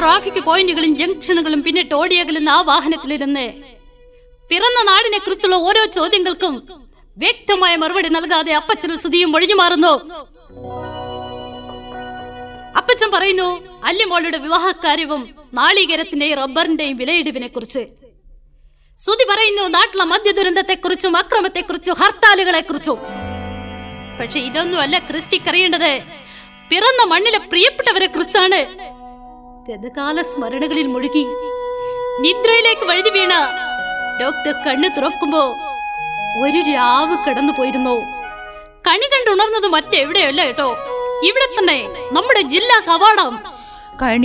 traffic പോയിന്റുകളും ജംഗ്ഷനുകളും പിന്നിട്ട് ഓടിയകലുന്ന ആ വാഹനത്തിലിരുന്ന് പിറന്ന നാടിനെ കുറിച്ചുള്ള ഓരോ ചോദ്യങ്ങൾക്കും വ്യക്തമായ മറുപടി നൽകാതെ അപ്പച്ചനും സുതിയും ഒഴിഞ്ഞു മാറുന്നു അപ്പച്ചൻ പറയുന്നു അല്ലിമോളുടെ വിവാഹക്കാര്യവും നാളികേരത്തിന്റെയും റബ്ബറിന്റെയും വിലയിടിവിനെ കുറിച്ച് സുതി പറയുന്നു നാട്ടിലെ മദ്യ ദുരന്തത്തെക്കുറിച്ചും അക്രമത്തെക്കുറിച്ചും ഹർത്താലുകളെ കുറിച്ചും പക്ഷെ ഇതൊന്നുമല്ല ക്രിസ്റ്റിക്ക് അറിയേണ്ടത് പിറന്ന മണ്ണിലെ പ്രിയപ്പെട്ടവരെ കുറിച്ചാണ് ഗതകാല സ്മരണകളിൽ മുഴുകി നിദ്രയിലേക്ക് വഴുതി വീണ ഡോക്ടർ കണ്ണു തുറക്കുമ്പോ ഒരു രാവ് കിടന്നു പോയിരുന്നു കണി കണ്ടുണർന്നത് മറ്റെവിടെയല്ല കേട്ടോ ഇവിടെ തന്നെ നമ്മുടെ ജില്ലാ കവാടം കണി